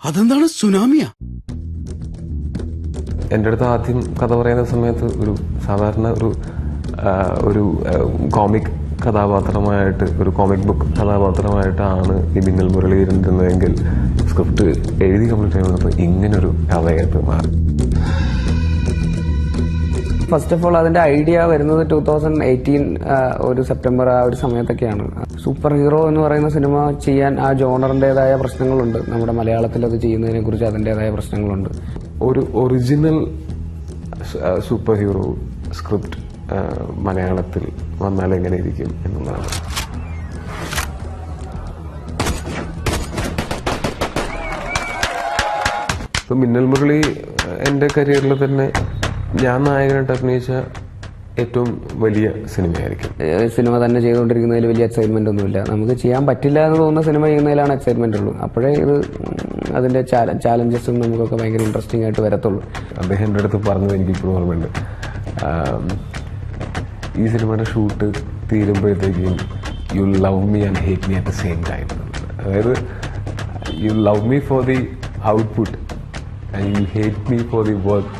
അതെന്താണ് സുനാമിയാ എൻ്റെ അടുത്ത് ആദ്യം കഥ പറയുന്ന സമയത്ത് ഒരു സാധാരണ ഒരു ആ, ഒരു കോമിക് കഥാപാത്രമായിട്ട് ഒരു കോമിക് ബുക്ക് കഥാപാത്രമായിട്ടാണ് ഈ മിന്നൽ മുരളി ഇരുന്നിരുന്നതെങ്കിൽ സ്ക്രിപ്റ്റ് എഴുതി കംപ്ലീറ്റ് ചെയ്യുമ്പോൾ ഇങ്ങനൊരു കഥയായിട്ട് മാറി ഫസ്റ്റ് ഓഫ് ഓൾ അതിന്റെ ഐഡിയ വരുന്നത് ടൂ തൗസൻഡ് എയ്റ്റീൻ ഒരു സെപ്റ്റംബർ ആ ഒരു സമയത്തൊക്കെയാണ് സൂപ്പർ ഹീറോ എന്ന് പറയുന്ന സിനിമ ചെയ്യാൻ ആ ജോണറിൻ്റെതായ പ്രശ്നങ്ങളുണ്ട് നമ്മുടെ മലയാളത്തിൽ അത് ചെയ്യുന്നതിനെ കുറിച്ച് അതിൻ്റെതായ പ്രശ്നങ്ങളുണ്ട് ഒരു ഒറിജിനൽ സൂപ്പർ ഹീറോ സ്ക്രിപ്റ്റ് മലയാളത്തിൽ വന്നാൽ എങ്ങനെ ഇരിക്കും എന്നുള്ളതാണ് ഇപ്പൊ മിന്നൽ മുരളി എൻ്റെ കരിയറിൽ തന്നെ ഞാൻ നായകനായിട്ട് അഭിനയിച്ച ഏറ്റവും വലിയ സിനിമയായിരിക്കും ഏഹ് സിനിമ തന്നെ ചെയ്തുകൊണ്ടിരിക്കുന്നതിൽ വലിയ എക്സൈറ്റ്മെന്റ് ഒന്നുമില്ല നമുക്ക് ചെയ്യാൻ പറ്റില്ല എന്ന് തോന്നുന്ന സിനിമ ചെയ്യുന്നതിലാണ് എക്സൈറ്റ്മെന്റ് ഉള്ളൂ അപ്പോഴേ ഇത് ഉം, അതിന്റെ ചാലഞ്ചസും നമുക്കൊക്കെ ഭയങ്കര ഇൻട്രസ്റ്റിംഗ് ആയിട്ട് വരത്തുള്ളൂ അദ്ദേഹം എൻ്റെ അടുത്ത് പറഞ്ഞത് എനിക്ക് ഇപ്പോഴും ഓർമ്മയുണ്ട് ആം, ഈ സിനിമയുടെ ഷൂട്ട് തീരുമ്പോഴത്തേക്കും you love me and hate me at the same time അതായത് you love me for the output and you hate me for the work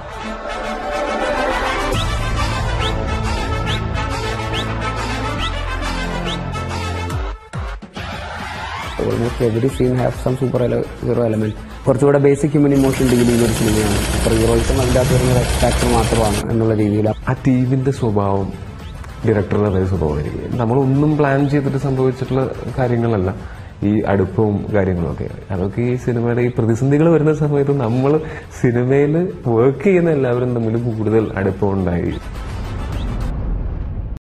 almost every scene have some super hero element കുറച്ചുകൂടെ basic human emotion deal ചെയ്യുന്ന ഒരു സിനിമയാണ് super heroism അതിൻ്റെ അകത്ത് വരുന്ന factor മാത്രമാണ് എന്നുള്ള രീതിയിൽ ആ ടീമിന്റെ സ്വഭാവം ഡയറക്ടറുടെ അതേ സ്വഭാവമായിരിക്കും നമ്മളൊന്നും പ്ലാൻ ചെയ്തിട്ട് സംഭവിച്ചിട്ടുള്ള കാര്യങ്ങളല്ല ഈ അടുപ്പവും കാര്യങ്ങളൊക്കെ അതൊക്കെ ഈ സിനിമയുടെ ഈ പ്രതിസന്ധികൾ വരുന്ന സമയത്ത് നമ്മൾ സിനിമയിൽ വർക്ക് ചെയ്യുന്ന എല്ലാവരും തമ്മിൽ കൂടുതൽ അടുപ്പം ഉണ്ടായി